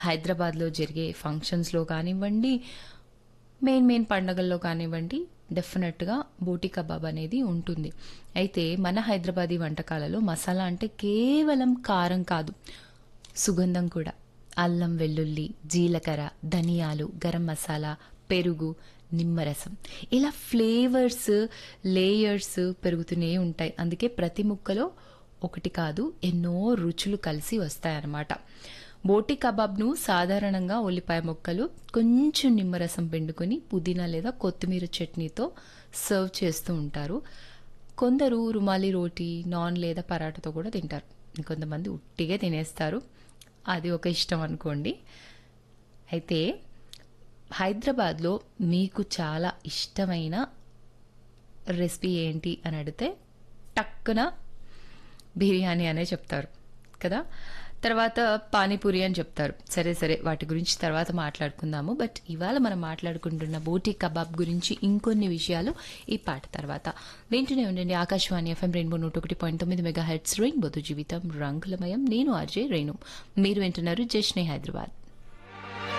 హైదరాబాద్లో జరిగే ఫంక్షన్స్లో కానివ్వండి మెయిన్ మెయిన్ పండగల్లో కానివ్వండి డెఫినెట్గా బోటి కబాబ్ అనేది ఉంటుంది అయితే మన హైదరాబాదీ వంటకాలలో మసాలా అంటే కేవలం కారం కాదు సుగంధం కూడా అల్లం వెల్లుల్లి జీలకర్ర ధనియాలు గరం మసాలా పెరుగు నిమ్మరసం ఇలా ఫ్లేవర్స్ లేయర్స్ పెరుగుతూనే ఉంటాయి అందుకే ప్రతి ముక్కలో ఒకటి కాదు ఎన్నో రుచులు కలిసి వస్తాయన్నమాట బోటి కబాబ్ను సాధారణంగా ఉల్లిపాయ ముక్కలు కొంచెం నిమ్మరసం పిండుకొని పుదీనా లేదా కొత్తిమీర చట్నీతో సర్వ్ చేస్తూ ఉంటారు కొందరు రుమాలి రోటీ నాన్ లేదా పరాటాతో కూడా తింటారు ఇంకొంతమంది ఉట్టిగా తినేస్తారు అది ఒక ఇష్టం అనుకోండి అయితే హైదరాబాద్లో మీకు చాలా ఇష్టమైన రెసిపీ ఏంటి అని అడిగితే టక్కున బిర్యానీ అనే చెప్తారు కదా తర్వాత పానీపూరి అని చెప్తారు సరే సరే వాటి గురించి తర్వాత మాట్లాడుకుందాము బట్ ఇవాళ మనం మాట్లాడుకుంటున్న బోటీ కబాబ్ గురించి ఇంకొన్ని విషయాలు ఈ పాట తర్వాత వింటూనే ఉండండి ఆకాశవాణి ఎఫ్ఎం రెయిన్బో నూట ఒకటి పాయింట్ తొమ్మిది మెగా హెడ్స్ రెయిన్బోతో జీవితం రంగులమయం నేను ఆర్జే రేణు మీరు వింటున్నారు జష్నే హైదరాబాద్